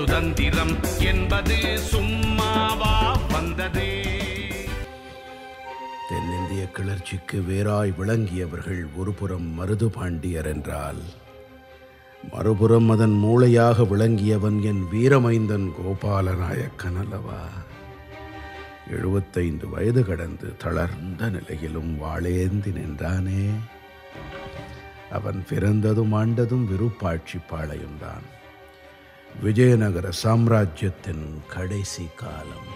சுதந்திரம் என்பது சும்மாவா வந்ததே தென்னிந்திய கிளர்ச்சிக்கு வேறாய் விளங்கியவர்கள் ஒருபுறம் மருது பாண்டியர் என்றால் மறுபுறம் அதன் மூளையாக விளங்கியவன் என் வீரமைந்தன் கோபாலநாயக்கன் அல்லவா எழுபத்தைந்து வயது கடந்து தளர்ந்த நிலையிலும் வாளேந்தி நின்றானே அவன் பிறந்ததும் ஆண்டதும் விருப்பாட்சி பாளையம்தான் விஜயநகர சாம்ராஜ்யத்தின் கடைசி காலம்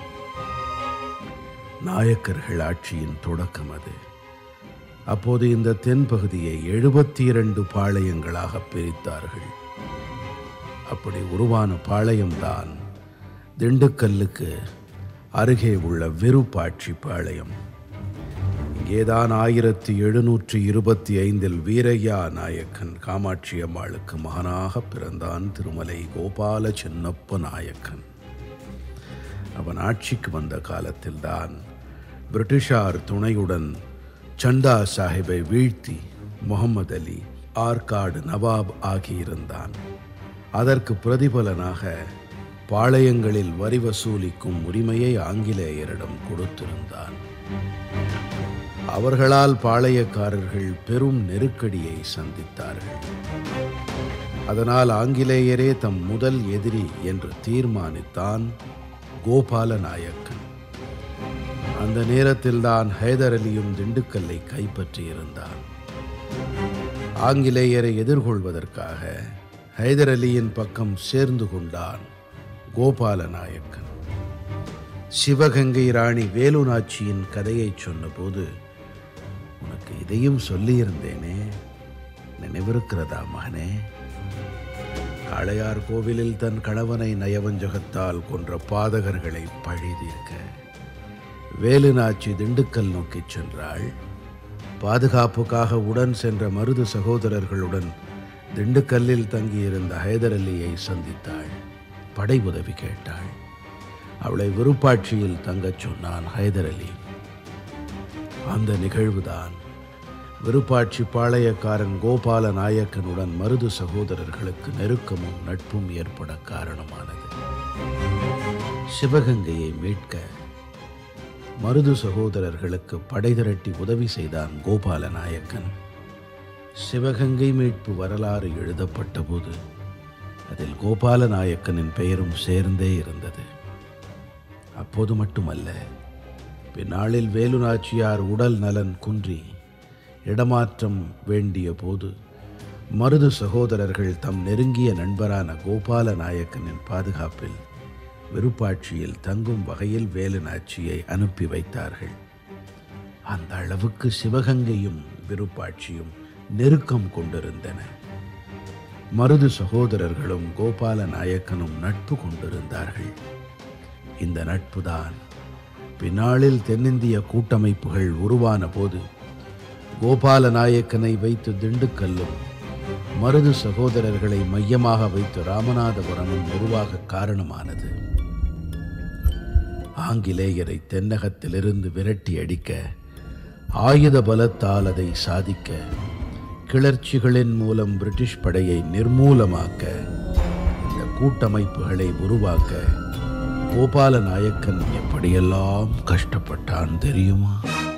நாயக்கர்கள் ஆட்சியின் தொடக்கம் அது அப்போது இந்த தென்பகுதியை எழுபத்தி இரண்டு பாளையங்களாக பிரித்தார்கள் அப்படி உருவான பாளையம்தான் திண்டுக்கல்லுக்கு அருகே உள்ள விருப்பாட்சி பாளையம் இங்கேதான் ஆயிரத்தி எழுநூற்றி இருபத்தி ஐந்தில் வீரையா நாயக்கன் காமாட்சி அம்மாளுக்கு மகனாக பிறந்தான் திருமலை கோபால சின்னப்ப நாயக்கன் அவன் ஆட்சிக்கு வந்த காலத்தில்தான் பிரிட்டிஷார் துணையுடன் சந்தா சாஹிப்பை வீழ்த்தி முகமது அலி ஆர்காடு நவாப் ஆகியிருந்தான் அதற்கு பிரதிபலனாக பாளையங்களில் வரி வசூலிக்கும் உரிமையை ஆங்கிலேயரிடம் கொடுத்திருந்தான் அவர்களால் பாளையக்காரர்கள் பெரும் நெருக்கடியை சந்தித்தார்கள் அதனால் ஆங்கிலேயரே தம் முதல் எதிரி என்று தீர்மானித்தான் கோபால நாயக்கன் அந்த நேரத்தில்தான் ஹைதர் அலியும் திண்டுக்கல்லை கைப்பற்றியிருந்தான் ஆங்கிலேயரை எதிர்கொள்வதற்காக ஹைதர் அலியின் பக்கம் சேர்ந்து கொண்டான் கோபால நாயக்கன் சிவகங்கை ராணி வேலுநாச்சியின் கதையைச் சொன்னபோது உனக்கு இதையும் சொல்லியிருந்தேனே நினைவிருக்கிறதா மகனே காளையார் கோவிலில் தன் கணவனை நயவஞ்சகத்தால் கொன்ற பாதகர்களை பழிதீர்க்க வேலுநாச்சி திண்டுக்கல் நோக்கிச் சென்றாள் பாதுகாப்புக்காக உடன் சென்ற மருது சகோதரர்களுடன் திண்டுக்கல்லில் தங்கியிருந்த ஹைதர் அலியை சந்தித்தாள் படை உதவி கேட்டாள் அவளை விருப்பாட்சியில் தங்கச் சொன்னான் ஹைதர் அலி அந்த நிகழ்வுதான் விருப்பாட்சி பாளையக்காரன் கோபால நாயக்கனுடன் மருது சகோதரர்களுக்கு நெருக்கமும் நட்பும் ஏற்பட காரணமானது சிவகங்கையை மீட்க மருது சகோதரர்களுக்கு படை திரட்டி உதவி செய்தான் கோபால நாயக்கன் சிவகங்கை மீட்பு வரலாறு எழுதப்பட்ட போது அதில் கோபால நாயக்கனின் பெயரும் சேர்ந்தே இருந்தது அப்போது மட்டுமல்ல பின்னாளில் வேலுநாச்சியார் உடல் நலன் குன்றி இடமாற்றம் வேண்டிய போது மருது சகோதரர்கள் தம் நெருங்கிய நண்பரான கோபால நாயக்கனின் பாதுகாப்பில் விருப்பாட்சியில் தங்கும் வகையில் வேலுநாச்சியை அனுப்பி வைத்தார்கள் அந்த அளவுக்கு சிவகங்கையும் விருப்பாட்சியும் நெருக்கம் கொண்டிருந்தன மருது சகோதரர்களும் கோபால நாயக்கனும் நட்பு கொண்டிருந்தார்கள் இந்த நட்புதான் பின்னாளில் தென்னிந்திய கூட்டமைப்புகள் உருவான போது கோபால நாயக்கனை வைத்து திண்டுக்கல்லும் மருது சகோதரர்களை மையமாக வைத்து ராமநாதபுரமும் உருவாக காரணமானது ஆங்கிலேயரை தென்னகத்திலிருந்து விரட்டி அடிக்க ஆயுத பலத்தால் அதை சாதிக்க கிளர்ச்சிகளின் மூலம் பிரிட்டிஷ் படையை நிர்மூலமாக்க இந்த கூட்டமைப்புகளை உருவாக்க கோபால நாயக்கன் எப்படியெல்லாம் கஷ்டப்பட்டான் தெரியுமா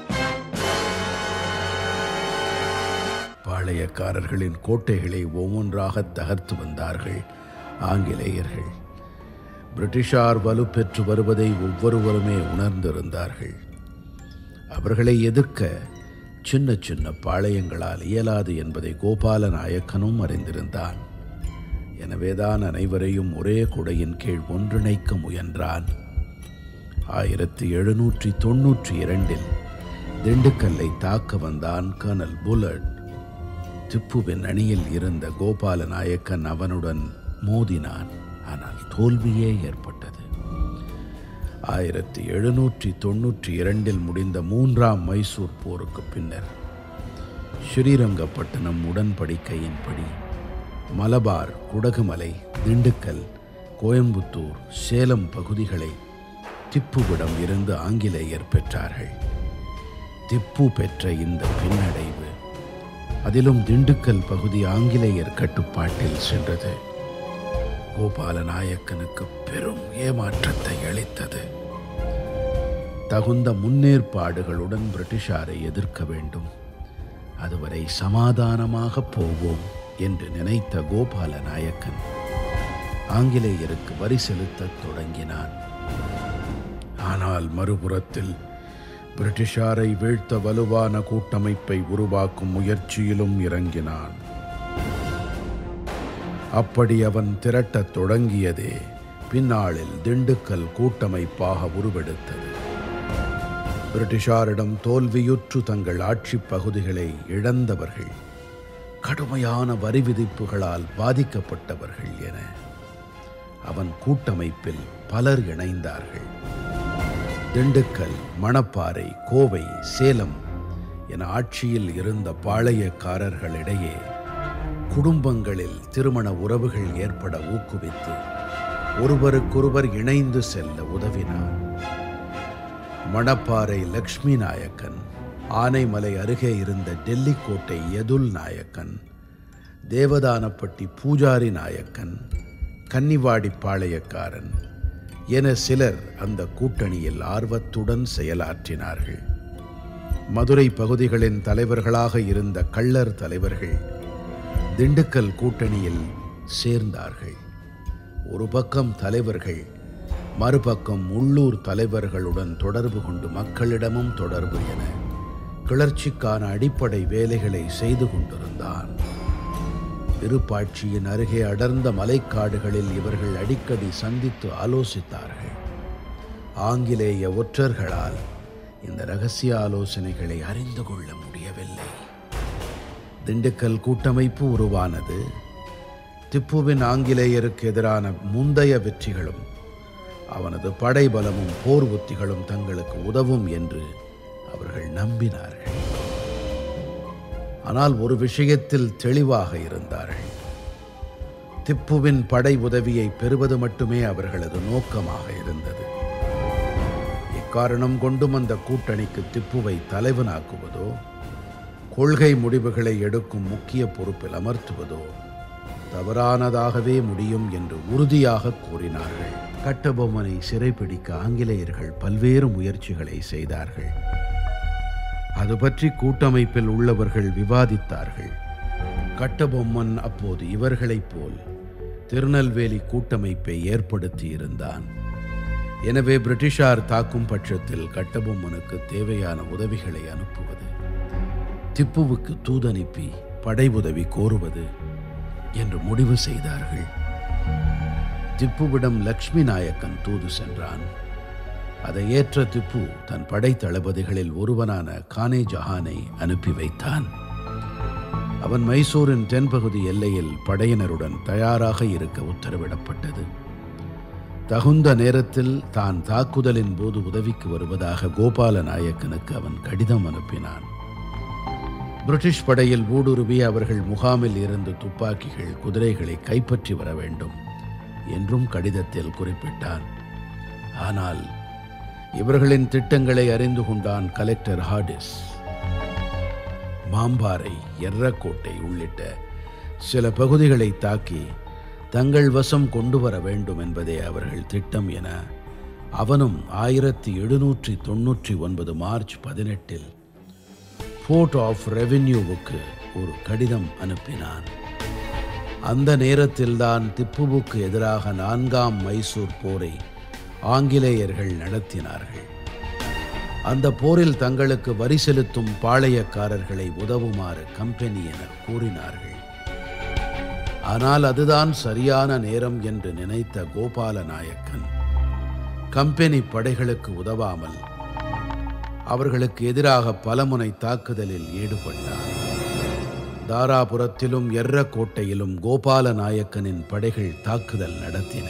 பாளையக்காரர்களின் கோட்டைகளை ஒவ்வொன்றாக தகர்த்து வந்தார்கள் ஆங்கிலேயர்கள் பிரிட்டிஷார் வலுப்பெற்று வருவதை ஒவ்வொருவருமே உணர்ந்திருந்தார்கள் அவர்களை எதிர்க்க சின்ன சின்ன பாளையங்களால் இயலாது என்பதை கோபால நாயக்கனும் அறிந்திருந்தான் எனவேதான் அனைவரையும் ஒரே குடையின் கீழ் ஒன்றிணைக்க முயன்றான் ஆயிரத்தி எழுநூற்றி தொன்னூற்றி இரண்டில் திண்டுக்கல்லை தாக்க வந்தான் கர்னல் புல்லட் திப்புவின் அணியில் இருந்த கோபால நாயக்கன் அவனுடன் மோதினான் ஆனால் தோல்வியே ஏற்பட்டது ஆயிரத்தி எழுநூற்றி தொன்னூற்றி இரண்டில் முடிந்த மூன்றாம் மைசூர் போருக்கு பின்னர் ஸ்ரீரங்கப்பட்டினம் உடன்படிக்கையின்படி மலபார் குடகுமலை திண்டுக்கல் கோயம்புத்தூர் சேலம் பகுதிகளை திப்புவிடம் இருந்து ஆங்கிலேயர் பெற்றார்கள் திப்பு பெற்ற இந்த பின்னடைவு அதிலும் திண்டுக்கல் பகுதி ஆங்கிலேயர் கட்டுப்பாட்டில் சென்றது கோபாலநாயக்கனுக்கு பெரும் ஏமாற்றத்தை அளித்தது தகுந்த முன்னேற்பாடுகளுடன் பிரிட்டிஷாரை எதிர்க்க வேண்டும் அதுவரை சமாதானமாக போவோம் என்று நினைத்த கோபாலநாயக்கன் ஆங்கிலேயருக்கு வரி செலுத்தத் தொடங்கினான் ஆனால் மறுபுறத்தில் பிரிட்டிஷாரை வீழ்த்த வலுவான கூட்டமைப்பை உருவாக்கும் முயற்சியிலும் இறங்கினான் அப்படி அவன் திரட்டத் தொடங்கியதே பின்னாளில் திண்டுக்கல் கூட்டமைப்பாக உருவெடுத்தது பிரிட்டிஷாரிடம் தோல்வியுற்று தங்கள் ஆட்சிப் பகுதிகளை இழந்தவர்கள் கடுமையான வரி விதிப்புகளால் பாதிக்கப்பட்டவர்கள் என அவன் கூட்டமைப்பில் பலர் இணைந்தார்கள் திண்டுக்கல் மணப்பாறை கோவை சேலம் என ஆட்சியில் இருந்த பாளையக்காரர்களிடையே குடும்பங்களில் திருமண உறவுகள் ஏற்பட ஊக்குவித்து ஒருவருக்கொருவர் இணைந்து செல்ல உதவினார் மணப்பாறை லக்ஷ்மி நாயக்கன் ஆனைமலை அருகே இருந்த டெல்லிக்கோட்டை யதுல் நாயக்கன் தேவதானப்பட்டி பூஜாரி நாயக்கன் கன்னிவாடி பாளையக்காரன் என சிலர் அந்த கூட்டணியில் ஆர்வத்துடன் செயலாற்றினார்கள் மதுரை பகுதிகளின் தலைவர்களாக இருந்த கள்ளர் தலைவர்கள் திண்டுக்கல் கூட்டணியில் சேர்ந்தார்கள் ஒரு பக்கம் தலைவர்கள் மறுபக்கம் உள்ளூர் தலைவர்களுடன் தொடர்பு கொண்டு மக்களிடமும் தொடர்பு என கிளர்ச்சிக்கான அடிப்படை வேலைகளை செய்து கொண்டிருந்தான் விருப்பாட்சியின் அருகே அடர்ந்த மலைக்காடுகளில் இவர்கள் அடிக்கடி சந்தித்து ஆலோசித்தார்கள் ஆங்கிலேய ஒற்றர்களால் இந்த ரகசிய ஆலோசனைகளை அறிந்து கொள்ள முடியவில்லை திண்டுக்கல் கூட்டமைப்பு உருவானது திப்புவின் ஆங்கிலேயருக்கு எதிரான முந்தைய வெற்றிகளும் அவனது படைபலமும் போர் உத்திகளும் தங்களுக்கு உதவும் என்று அவர்கள் நம்பினார்கள் ஆனால் ஒரு விஷயத்தில் தெளிவாக இருந்தார்கள் திப்புவின் படை உதவியை பெறுவது மட்டுமே அவர்களது நோக்கமாக இருந்தது இக்காரணம் கொண்டும் அந்த கூட்டணிக்கு திப்புவை தலைவனாக்குவதோ கொள்கை முடிவுகளை எடுக்கும் முக்கிய பொறுப்பில் அமர்த்துவதோ தவறானதாகவே முடியும் என்று உறுதியாக கூறினார்கள் கட்டபொம்மனை சிறைப்பிடிக்க ஆங்கிலேயர்கள் பல்வேறு முயற்சிகளை செய்தார்கள் அது பற்றி கூட்டமைப்பில் உள்ளவர்கள் விவாதித்தார்கள் கட்டபொம்மன் அப்போது இவர்களைப் போல் திருநெல்வேலி கூட்டமைப்பை ஏற்படுத்தி இருந்தான் எனவே பிரிட்டிஷார் தாக்கும் பட்சத்தில் கட்டபொம்மனுக்கு தேவையான உதவிகளை அனுப்புவது திப்புவுக்கு தூதனுப்பி படை உதவி கோருவது என்று முடிவு செய்தார்கள் திப்புவிடம் லக்ஷ்மி நாயக்கன் தூது சென்றான் அதை ஏற்ற திப்பு தன் படை தளபதிகளில் ஒருவனான கானே ஜஹானை அனுப்பி வைத்தான் அவன் மைசூரின் தென்பகுதி எல்லையில் படையினருடன் தயாராக இருக்க உத்தரவிடப்பட்டது தகுந்த நேரத்தில் தான் தாக்குதலின் போது உதவிக்கு வருவதாக கோபால நாயக்கனுக்கு அவன் கடிதம் அனுப்பினான் பிரிட்டிஷ் படையில் ஊடுருவி அவர்கள் முகாமில் இருந்து துப்பாக்கிகள் குதிரைகளை கைப்பற்றி வர வேண்டும் என்றும் கடிதத்தில் குறிப்பிட்டான் ஆனால் இவர்களின் திட்டங்களை அறிந்து கொண்டான் கலெக்டர் ஹார்டிஸ் மாம்பாறை எர்ரக்கோட்டை உள்ளிட்ட சில பகுதிகளை தாக்கி தங்கள் வசம் கொண்டு வர வேண்டும் என்பதே அவர்கள் திட்டம் என அவனும் ஆயிரத்தி எழுநூற்றி தொன்னூற்றி ஒன்பது மார்ச் பதினெட்டில் போர்ட் ஆஃப் ரெவென்யூவுக்கு ஒரு கடிதம் அனுப்பினான் அந்த நேரத்தில்தான் திப்புவுக்கு எதிராக நான்காம் மைசூர் போரை ஆங்கிலேயர்கள் நடத்தினார்கள் அந்த போரில் தங்களுக்கு வரி செலுத்தும் பாளையக்காரர்களை உதவுமாறு கம்பெனியினர் கூறினார்கள் ஆனால் அதுதான் சரியான நேரம் என்று நினைத்த கோபால நாயக்கன் கம்பெனி படைகளுக்கு உதவாமல் அவர்களுக்கு எதிராக பலமுனை தாக்குதலில் ஈடுபட்டார் தாராபுரத்திலும் எர்ரக்கோட்டையிலும் கோபால நாயக்கனின் படைகள் தாக்குதல் நடத்தின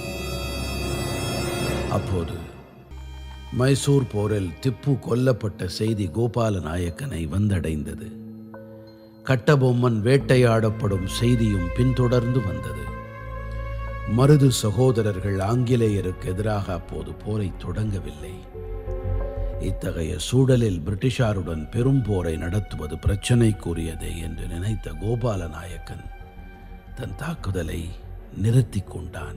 அப்போது மைசூர் போரில் திப்பு கொல்லப்பட்ட செய்தி கோபால நாயக்கனை வந்தடைந்தது கட்டபொம்மன் வேட்டையாடப்படும் செய்தியும் பின்தொடர்ந்து வந்தது மருது சகோதரர்கள் ஆங்கிலேயருக்கு எதிராக அப்போது போரை தொடங்கவில்லை இத்தகைய சூழலில் பிரிட்டிஷாருடன் பெரும் போரை நடத்துவது பிரச்சனைக்குரியதே என்று நினைத்த கோபால நாயக்கன் தன் தாக்குதலை நிறுத்தி கொண்டான்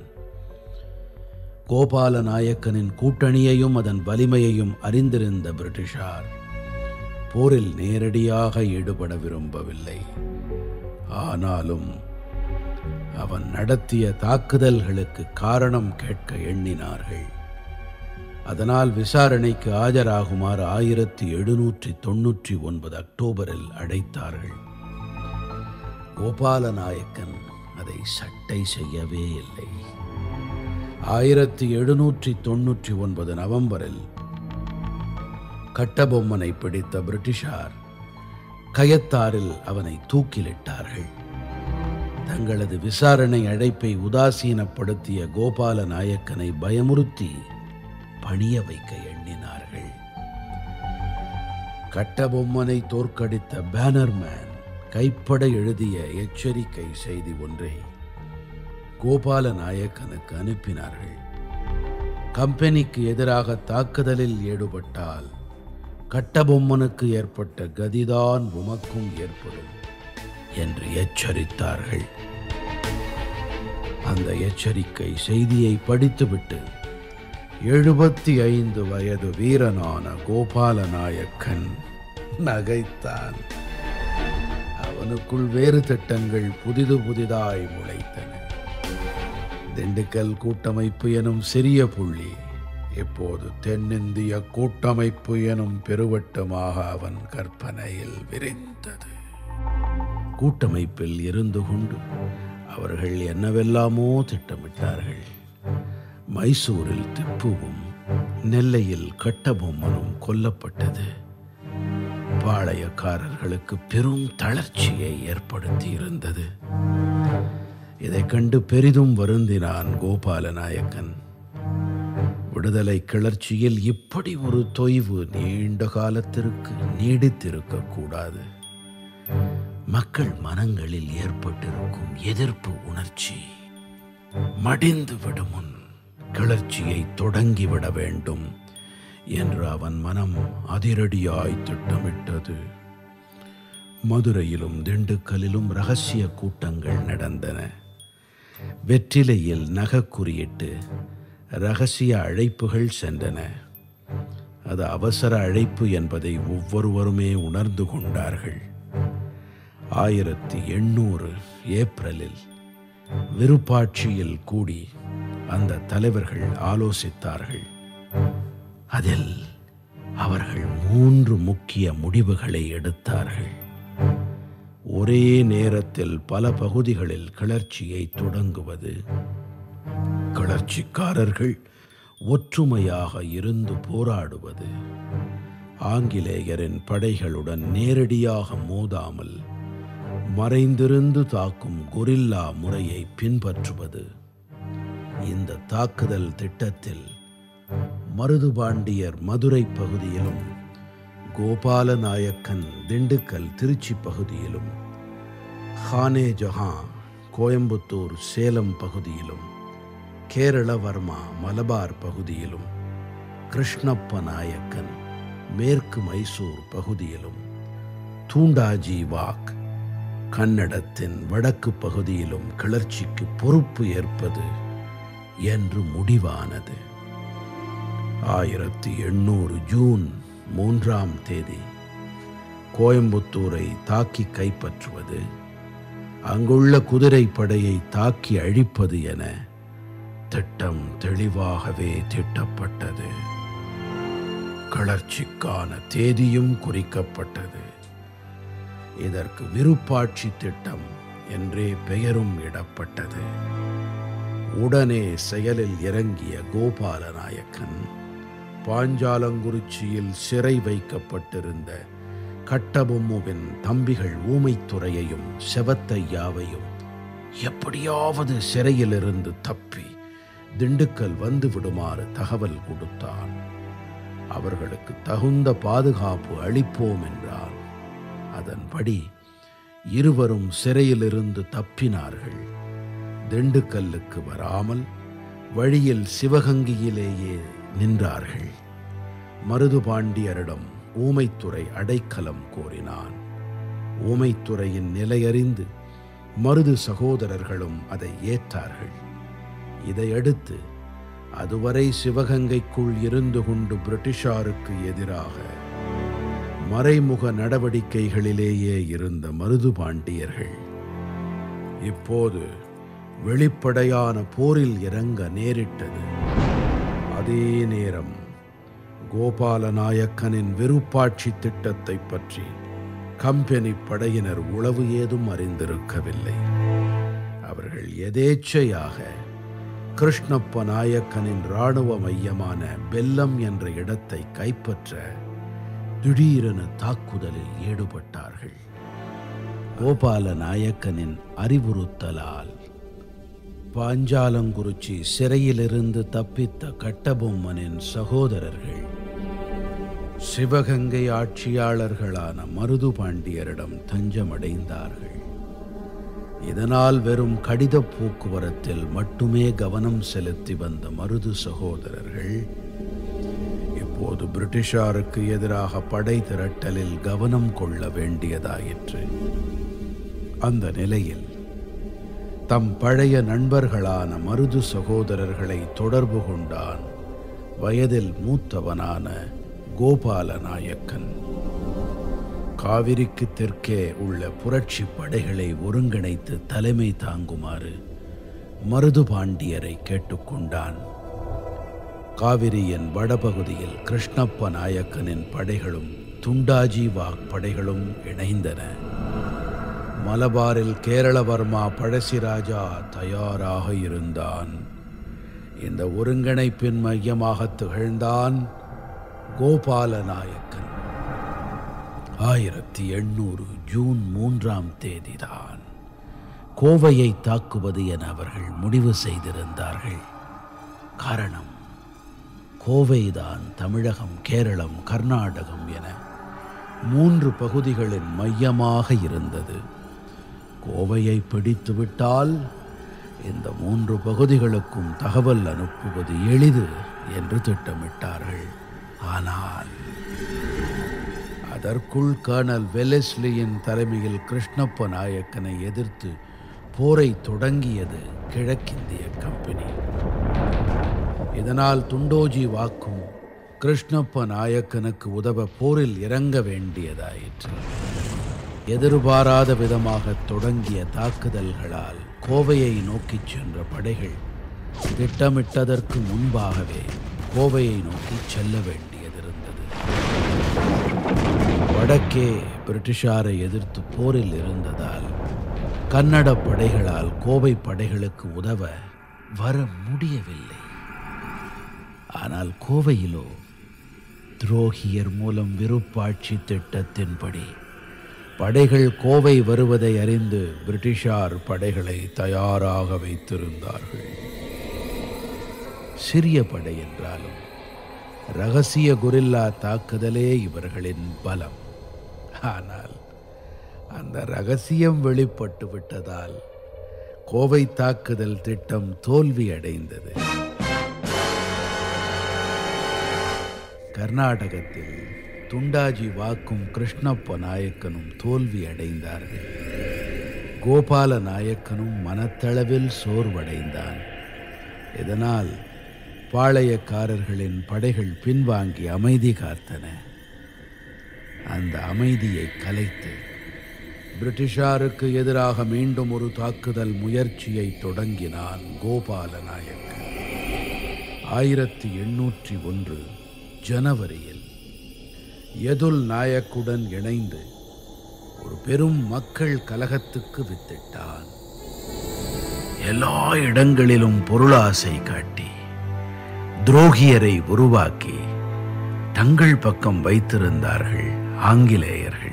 கோபால நாயக்கனின் கூட்டணியையும் அதன் வலிமையையும் அறிந்திருந்த பிரிட்டிஷார் போரில் நேரடியாக ஈடுபட விரும்பவில்லை ஆனாலும் அவன் நடத்திய தாக்குதல்களுக்கு காரணம் கேட்க எண்ணினார்கள் அதனால் விசாரணைக்கு ஆஜராகுமாறு ஆயிரத்தி எழுநூற்றி தொன்னூற்றி ஒன்பது அக்டோபரில் அழைத்தார்கள் கோபால நாயக்கன் அதை சட்டை செய்யவே இல்லை ஆயிரத்தி எழுநூற்றி தொன்னூற்றி ஒன்பது நவம்பரில் கட்டபொம்மனை பிடித்த பிரிட்டிஷார் கயத்தாரில் அவனை தூக்கிலிட்டார்கள் தங்களது விசாரணை அழைப்பை உதாசீனப்படுத்திய கோபால நாயக்கனை பயமுறுத்தி பணிய வைக்க எண்ணினார்கள் கட்டபொம்மனை தோற்கடித்த பேனர்மேன் கைப்பட எழுதிய எச்சரிக்கை செய்தி ஒன்றை கோபால நாயக்கனுக்கு அனுப்பினார்கள் கம்பெனிக்கு எதிராக தாக்குதலில் ஈடுபட்டால் கட்டபொம்மனுக்கு ஏற்பட்ட கதிதான் உமக்கும் ஏற்படும் என்று எச்சரித்தார்கள் அந்த எச்சரிக்கை செய்தியை படித்துவிட்டு எழுபத்தி ஐந்து வயது வீரனான கோபால நாயக்கன் நகைத்தான் அவனுக்குள் வேறு திட்டங்கள் புதிது புதிதாய் முளைத்தன திண்டுக்கல் கூட்டமைப்பு எனும் சிறிய புள்ளி இப்போது தென்னிந்திய கூட்டமைப்பு எனும் பெருவட்டமாக அவன் கற்பனையில் விரிந்தது கூட்டமைப்பில் இருந்து கொண்டு அவர்கள் என்னவெல்லாமோ திட்டமிட்டார்கள் மைசூரில் திப்புவும் நெல்லையில் கட்டபொம்மனும் கொல்லப்பட்டது பாளையக்காரர்களுக்கு பெரும் தளர்ச்சியை ஏற்படுத்தி இருந்தது இதைக் கண்டு பெரிதும் வருந்தினான் கோபால நாயக்கன் விடுதலை கிளர்ச்சியில் இப்படி ஒரு தொய்வு நீண்ட காலத்திற்கு நீடித்திருக்க கூடாது மக்கள் மனங்களில் ஏற்பட்டிருக்கும் எதிர்ப்பு உணர்ச்சி மடிந்து விடும் முன் கிளர்ச்சியை தொடங்கிவிட வேண்டும் என்று அவன் மனம் அதிரடியாய் திட்டமிட்டது மதுரையிலும் திண்டுக்கல்லிலும் ரகசிய கூட்டங்கள் நடந்தன வெற்றிலையில் நகக்குறியிட்டு ரகசிய அழைப்புகள் சென்றன அது அவசர அழைப்பு என்பதை ஒவ்வொருவருமே உணர்ந்து கொண்டார்கள் ஆயிரத்தி எண்ணூறு ஏப்ரலில் விருப்பாட்சியில் கூடி அந்த தலைவர்கள் ஆலோசித்தார்கள் அதில் அவர்கள் மூன்று முக்கிய முடிவுகளை எடுத்தார்கள் ஒரே நேரத்தில் பல பகுதிகளில் கிளர்ச்சியை தொடங்குவது கிளர்ச்சிக்காரர்கள் ஒற்றுமையாக இருந்து போராடுவது ஆங்கிலேயரின் படைகளுடன் நேரடியாக மோதாமல் மறைந்திருந்து தாக்கும் கொரில்லா முறையை பின்பற்றுவது இந்த தாக்குதல் திட்டத்தில் மருதுபாண்டியர் மதுரை பகுதியிலும் கோபால நாயக்கன் திண்டுக்கல் திருச்சி பகுதியிலும் ஹானே ஜஹான் கோயம்புத்தூர் சேலம் பகுதியிலும் கேரளவர்மா மலபார் பகுதியிலும் கிருஷ்ணப்ப நாயக்கன் மேற்கு மைசூர் பகுதியிலும் தூண்டாஜி வாக் கன்னடத்தின் வடக்கு பகுதியிலும் கிளர்ச்சிக்கு பொறுப்பு ஏற்பது என்று முடிவானது ஆயிரத்தி எண்ணூறு ஜூன் மூன்றாம் தேதி கோயம்புத்தூரை தாக்கி கைப்பற்றுவது அங்குள்ள குதிரை படையை தாக்கி அழிப்பது என திட்டம் தெளிவாகவே திட்டப்பட்டது கிளர்ச்சிக்கான தேதியும் குறிக்கப்பட்டது இதற்கு விருப்பாட்சி திட்டம் என்றே பெயரும் இடப்பட்டது உடனே செயலில் இறங்கிய கோபால நாயக்கன் பாஞ்சாலங்குறிச்சியில் சிறை வைக்கப்பட்டிருந்த கட்டபொம்முவின் தம்பிகள் ஊமைத்துறையையும் செவத்தையாவையும் எப்படியாவது சிறையிலிருந்து தப்பி திண்டுக்கல் வந்து விடுமாறு தகவல் கொடுத்தான் அவர்களுக்கு தகுந்த பாதுகாப்பு அளிப்போம் என்றார் அதன்படி இருவரும் சிறையிலிருந்து தப்பினார்கள் திண்டுக்கல்லுக்கு வராமல் வழியில் சிவகங்கையிலேயே நின்றார்கள் மருதுபாண்டியரிடம் ஊமைத்துறை அடைக்கலம் கோரினான் ஊமைத்துறையின் நிலையறிந்து மருது சகோதரர்களும் அதை ஏற்றார்கள் இதையடுத்து அதுவரை சிவகங்கைக்குள் இருந்து கொண்டு பிரிட்டிஷாருக்கு எதிராக மறைமுக நடவடிக்கைகளிலேயே இருந்த மருது பாண்டியர்கள் இப்போது வெளிப்படையான போரில் இறங்க நேரிட்டது அதே நேரம் கோபால நாயக்கனின் விருப்பாட்சி திட்டத்தை பற்றி கம்பெனி படையினர் உளவு ஏதும் அறிந்திருக்கவில்லை அவர்கள் எதேச்சையாக கிருஷ்ணப்ப நாயக்கனின் இராணுவ மையமான பெல்லம் என்ற இடத்தை கைப்பற்ற திடீரென தாக்குதலில் ஈடுபட்டார்கள் கோபால நாயக்கனின் அறிவுறுத்தலால் பாஞ்சாலங்குறிச்சி சிறையிலிருந்து தப்பித்த கட்டபொம்மனின் சகோதரர்கள் சிவகங்கை ஆட்சியாளர்களான மருது பாண்டியரிடம் தஞ்சமடைந்தார்கள் இதனால் வெறும் கடித போக்குவரத்தில் மட்டுமே கவனம் செலுத்தி வந்த மருது சகோதரர்கள் இப்போது பிரிட்டிஷாருக்கு எதிராக படை திரட்டலில் கவனம் கொள்ள வேண்டியதாயிற்று அந்த நிலையில் தம் பழைய நண்பர்களான மருது சகோதரர்களை தொடர்பு கொண்டான் வயதில் மூத்தவனான கோபால நாயக்கன் காவிரிக்கு தெற்கே உள்ள புரட்சி படைகளை ஒருங்கிணைத்து தலைமை தாங்குமாறு மருது பாண்டியரை கேட்டுக்கொண்டான் காவிரியின் வடபகுதியில் கிருஷ்ணப்ப நாயக்கனின் படைகளும் துண்டாஜி வாக் படைகளும் இணைந்தன மலபாரில் கேரளவர்மா பழசிராஜா தயாராக இருந்தான் இந்த ஒருங்கிணைப்பின் மையமாக திகழ்ந்தான் கோபால நாயக்கன் ஆயிரத்தி எண்ணூறு ஜூன் மூன்றாம் தேதிதான் கோவையை தாக்குவது என அவர்கள் முடிவு செய்திருந்தார்கள் காரணம் கோவைதான் தமிழகம் கேரளம் கர்நாடகம் என மூன்று பகுதிகளின் மையமாக இருந்தது கோவையை பிடித்துவிட்டால் இந்த மூன்று பகுதிகளுக்கும் தகவல் அனுப்புவது எளிது என்று திட்டமிட்டார்கள் ஆனால் அதற்குள் கர்னல் வெலஸ்லியின் தலைமையில் கிருஷ்ணப்ப நாயக்கனை எதிர்த்து போரை தொடங்கியது கிழக்கிந்திய கம்பெனி இதனால் துண்டோஜி வாக்கும் கிருஷ்ணப்ப நாயக்கனுக்கு உதவ போரில் இறங்க வேண்டியதாயிற்று எதிர்பாராத விதமாக தொடங்கிய தாக்குதல்களால் கோவையை நோக்கிச் சென்ற படைகள் திட்டமிட்டதற்கு முன்பாகவே கோவையை நோக்கி செல்ல வேண்டியதிருந்தது வடக்கே பிரிட்டிஷாரை எதிர்த்து போரில் இருந்ததால் கன்னட படைகளால் கோவை படைகளுக்கு உதவ வர முடியவில்லை ஆனால் கோவையிலோ துரோகியர் மூலம் விருப்பாட்சி திட்டத்தின்படி படைகள் கோவை வருவதை அறிந்து பிரிட்டிஷார் படைகளை தயாராக வைத்திருந்தார்கள் சிறிய படை என்றாலும் ரகசிய குரில்லா தாக்குதலே இவர்களின் பலம் ஆனால் அந்த ரகசியம் வெளிப்பட்டு விட்டதால் கோவை தாக்குதல் திட்டம் தோல்வியடைந்தது கர்நாடகத்தில் துண்டாஜி வாக்கும் கிருஷ்ணப்ப நாயக்கனும் தோல்வி அடைந்தார்கள் கோபால நாயக்கனும் மனத்தளவில் சோர்வடைந்தான் இதனால் பாளையக்காரர்களின் படைகள் பின்வாங்கி அமைதி காத்தன அந்த அமைதியை கலைத்து பிரிட்டிஷாருக்கு எதிராக மீண்டும் ஒரு தாக்குதல் முயற்சியை தொடங்கினான் கோபால நாயக்கன் ஆயிரத்தி எண்ணூற்றி ஒன்று ஜனவரியில் யதுல் நாயக்குடன் இணைந்து ஒரு பெரும் மக்கள் கலகத்துக்கு வித்திட்டான் எல்லா இடங்களிலும் பொருளாசை காட்டி துரோகியரை உருவாக்கி தங்கள் பக்கம் வைத்திருந்தார்கள் ஆங்கிலேயர்கள்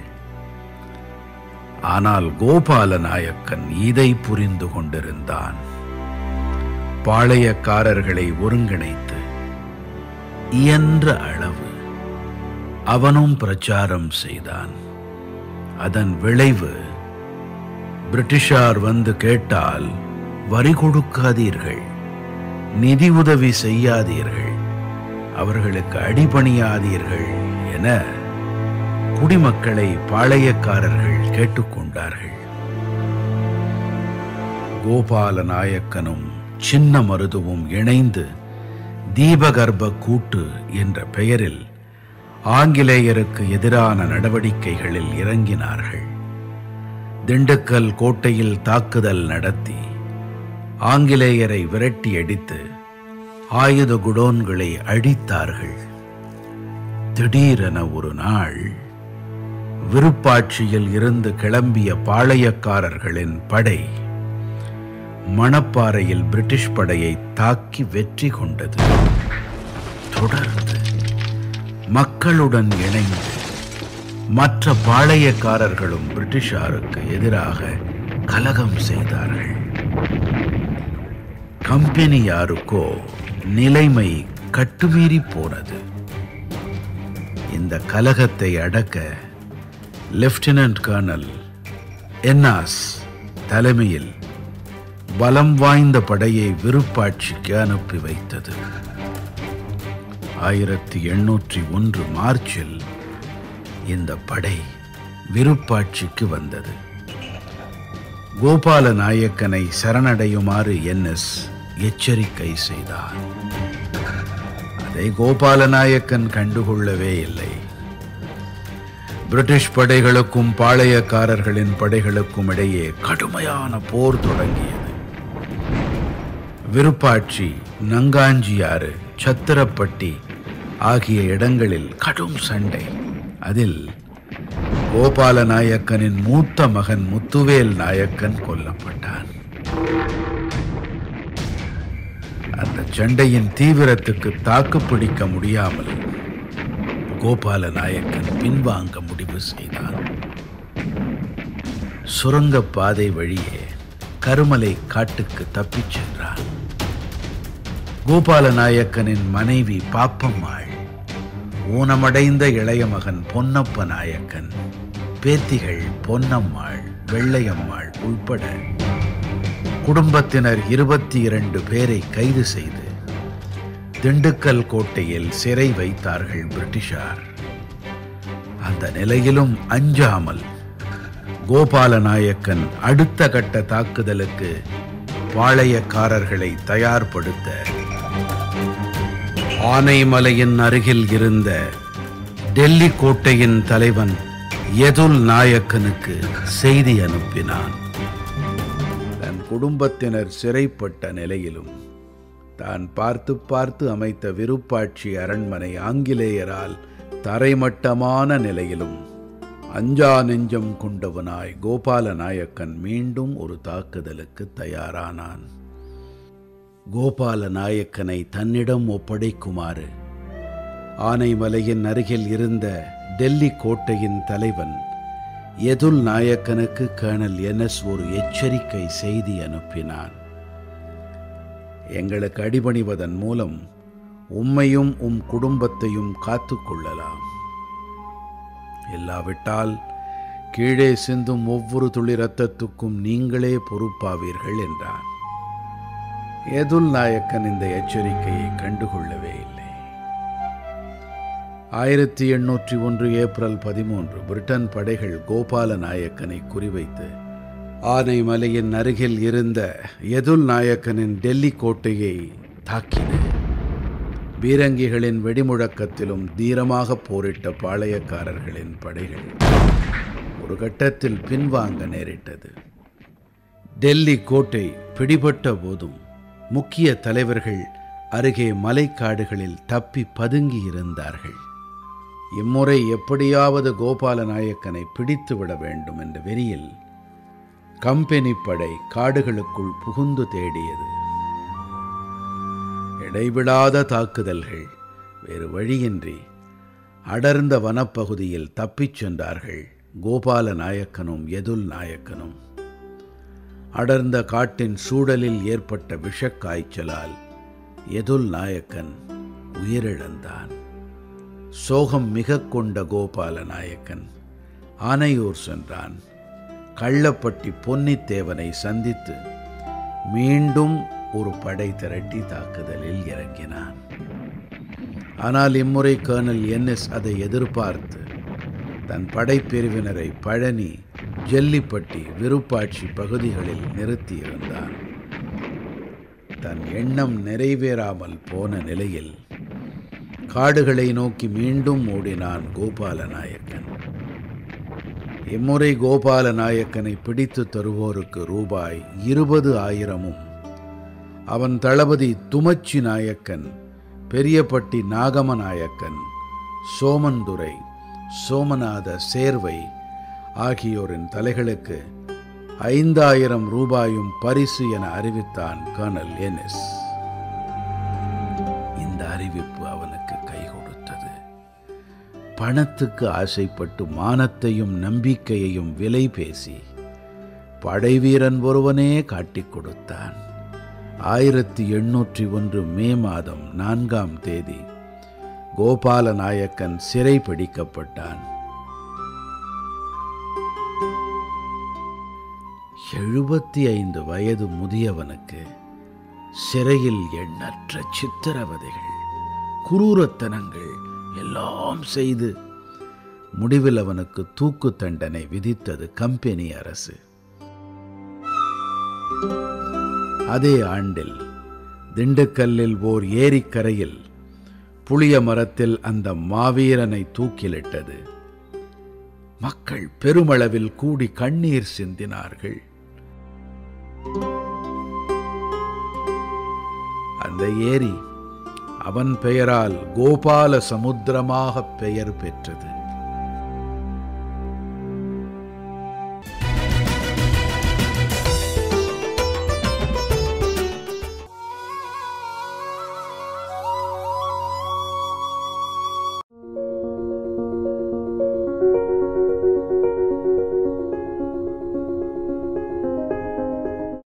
ஆனால் கோபால நாயக்கன் இதை புரிந்து கொண்டிருந்தான் பாளையக்காரர்களை ஒருங்கிணைத்து இயன்ற அளவு அவனும் பிரச்சாரம் செய்தான் அதன் விளைவு பிரிட்டிஷார் வந்து கேட்டால் வரி கொடுக்காதீர்கள் நிதி உதவி செய்யாதீர்கள் அவர்களுக்கு அடிபணியாதீர்கள் என குடிமக்களை பாளையக்காரர்கள் கேட்டுக்கொண்டார்கள் கோபால நாயக்கனும் சின்ன மருதுவும் இணைந்து தீபகர்ப்ப கூட்டு என்ற பெயரில் ஆங்கிலேயருக்கு எதிரான நடவடிக்கைகளில் இறங்கினார்கள் திண்டுக்கல் கோட்டையில் தாக்குதல் நடத்தி ஆங்கிலேயரை விரட்டி அடித்து ஆயுத குடோன்களை அழித்தார்கள் திடீரென ஒரு நாள் விருப்பாட்சியில் இருந்து கிளம்பிய பாளையக்காரர்களின் படை மணப்பாறையில் பிரிட்டிஷ் படையை தாக்கி வெற்றி கொண்டது தொடர்ந்து மக்களுடன் இணைந்து மற்ற பாளையக்காரர்களும் பிரிட்டிஷாருக்கு எதிராக கலகம் செய்தார்கள் கம்பெனியாருக்கோ நிலைமை கட்டுமீறி போனது இந்த கலகத்தை அடக்க லெப்டினன்ட் கர்னல் என்னாஸ் தலைமையில் பலம் வாய்ந்த படையை விருப்பாட்சிக்கு அனுப்பி வைத்தது ஆயிரத்தி எண்ணூற்றி ஒன்று மார்ச்சில் இந்த படை விருப்பாட்சிக்கு வந்தது கோபால நாயக்கனை சரணடையுமாறு என்எஸ் எச்சரிக்கை செய்தார் அதை கோபால நாயக்கன் கண்டுகொள்ளவே இல்லை பிரிட்டிஷ் படைகளுக்கும் பாளையக்காரர்களின் படைகளுக்கும் இடையே கடுமையான போர் தொடங்கியது விருப்பாட்சி நங்காஞ்சியாறு சத்திரப்பட்டி ஆகிய இடங்களில் கடும் சண்டை அதில் கோபால நாயக்கனின் மூத்த மகன் முத்துவேல் நாயக்கன் கொல்லப்பட்டான் அந்த சண்டையின் தீவிரத்துக்கு தாக்கு பிடிக்க முடியாமல் கோபால நாயக்கன் பின்வாங்க முடிவு செய்தான் சுரங்கப் பாதை வழியே கருமலை காட்டுக்கு தப்பிச் சென்றான் கோபால நாயக்கனின் மனைவி பாப்பம்மாள் ஊனமடைந்த இளைய மகன் பொன்னப்ப நாயக்கன் பேத்திகள் பொன்னம்மாள் வெள்ளையம்மாள் உள்பட குடும்பத்தினர் இருபத்தி இரண்டு பேரை கைது செய்து திண்டுக்கல் கோட்டையில் சிறை வைத்தார்கள் பிரிட்டிஷார் அந்த நிலையிலும் அஞ்சாமல் கோபால நாயக்கன் அடுத்த கட்ட தாக்குதலுக்கு பாளையக்காரர்களை தயார்படுத்த ஆனைமலையின் அருகில் இருந்த டெல்லி கோட்டையின் தலைவன் யதுல் நாயக்கனுக்கு செய்தி அனுப்பினான் தன் குடும்பத்தினர் சிறைப்பட்ட நிலையிலும் தான் பார்த்து பார்த்து அமைத்த விருப்பாட்சி அரண்மனை ஆங்கிலேயரால் தரைமட்டமான நிலையிலும் அஞ்சா நெஞ்சம் கொண்டவனாய் கோபால நாயக்கன் மீண்டும் ஒரு தாக்குதலுக்கு தயாரானான் கோபால நாயக்கனை தன்னிடம் ஒப்படைக்குமாறு ஆனைமலையின் அருகில் இருந்த டெல்லி கோட்டையின் தலைவன் எதுல் நாயக்கனுக்கு கர்னல் என்எஸ் ஒரு எச்சரிக்கை செய்தி அனுப்பினான் எங்களுக்கு அடிபணிவதன் மூலம் உம்மையும் உம் குடும்பத்தையும் காத்துக் கொள்ளலாம் இல்லாவிட்டால் கீழே சிந்தும் ஒவ்வொரு துளி ரத்தத்துக்கும் நீங்களே பொறுப்பாவீர்கள் என்றான் எதுல் நாயக்கன் இந்த எச்சரிக்கையை கண்டுகொள்ளவே இல்லை ஆயிரத்தி எண்ணூற்றி ஒன்று ஏப்ரல் பதிமூன்று பிரிட்டன் படைகள் கோபால நாயக்கனை குறிவைத்து ஆனைமலையின் அருகில் இருந்த எதுல் நாயக்கனின் டெல்லி கோட்டையை தாக்கின பீரங்கிகளின் வெடிமுழக்கத்திலும் தீரமாக போரிட்ட பாளையக்காரர்களின் படைகள் ஒரு கட்டத்தில் பின்வாங்க நேரிட்டது டெல்லி கோட்டை பிடிபட்ட போதும் முக்கிய தலைவர்கள் அருகே மலைக்காடுகளில் தப்பி பதுங்கி இருந்தார்கள் இம்முறை எப்படியாவது கோபால நாயக்கனை பிடித்துவிட வேண்டும் என்ற வெறியில் கம்பெனி படை காடுகளுக்குள் புகுந்து தேடியது இடைவிடாத தாக்குதல்கள் வேறு வழியின்றி அடர்ந்த வனப்பகுதியில் தப்பிச் சென்றார்கள் கோபால நாயக்கனும் எதுல் நாயக்கனும் அடர்ந்த காட்டின் சூழலில் ஏற்பட்ட விஷக்காய்ச்சலால் எதுல் நாயக்கன் உயிரிழந்தான் சோகம் மிக கொண்ட கோபால நாயக்கன் ஆனையூர் சென்றான் கள்ளப்பட்டி பொன்னித்தேவனை சந்தித்து மீண்டும் ஒரு படை திரட்டி தாக்குதலில் இறங்கினான் ஆனால் இம்முறை கர்னல் என்எஸ் அதை எதிர்பார்த்து தன் படைப்பிரிவினரை பழனி ஜல்லிப்பட்டி விருப்பாட்சி பகுதிகளில் நிறுத்தியிருந்தான் தன் எண்ணம் நிறைவேறாமல் போன நிலையில் காடுகளை நோக்கி மீண்டும் ஓடினான் கோபாலநாயக்கன் இம்முறை கோபாலநாயக்கனை பிடித்து தருவோருக்கு ரூபாய் இருபது ஆயிரமும் அவன் தளபதி துமச்சி நாயக்கன் பெரியப்பட்டி நாகம நாயக்கன் சோமந்துரை சோமநாத சேர்வை ஆகியோரின் தலைகளுக்கு ஐந்தாயிரம் ரூபாயும் பரிசு என அறிவித்தான் கர்னல் எனிஸ் இந்த அறிவிப்பு அவனுக்கு கை கொடுத்தது பணத்துக்கு ஆசைப்பட்டு மானத்தையும் நம்பிக்கையையும் விலை பேசி படைவீரன் ஒருவனே காட்டிக் கொடுத்தான் ஆயிரத்தி எண்ணூற்றி ஒன்று மே மாதம் நான்காம் தேதி கோபால நாயக்கன் சிறை பிடிக்கப்பட்டான் எழுபத்தி ஐந்து வயது முதியவனுக்கு சிறையில் எண்ணற்ற சித்திரவதைகள் குரூரத்தனங்கள் எல்லாம் செய்து முடிவில் அவனுக்கு தூக்கு தண்டனை விதித்தது கம்பெனி அரசு அதே ஆண்டில் திண்டுக்கல்லில் ஓர் ஏரிக்கரையில் புளிய மரத்தில் அந்த மாவீரனை தூக்கிலிட்டது மக்கள் பெருமளவில் கூடி கண்ணீர் சிந்தினார்கள் அந்த ஏரி அவன் பெயரால் கோபால சமுத்திரமாக பெயர் பெற்றது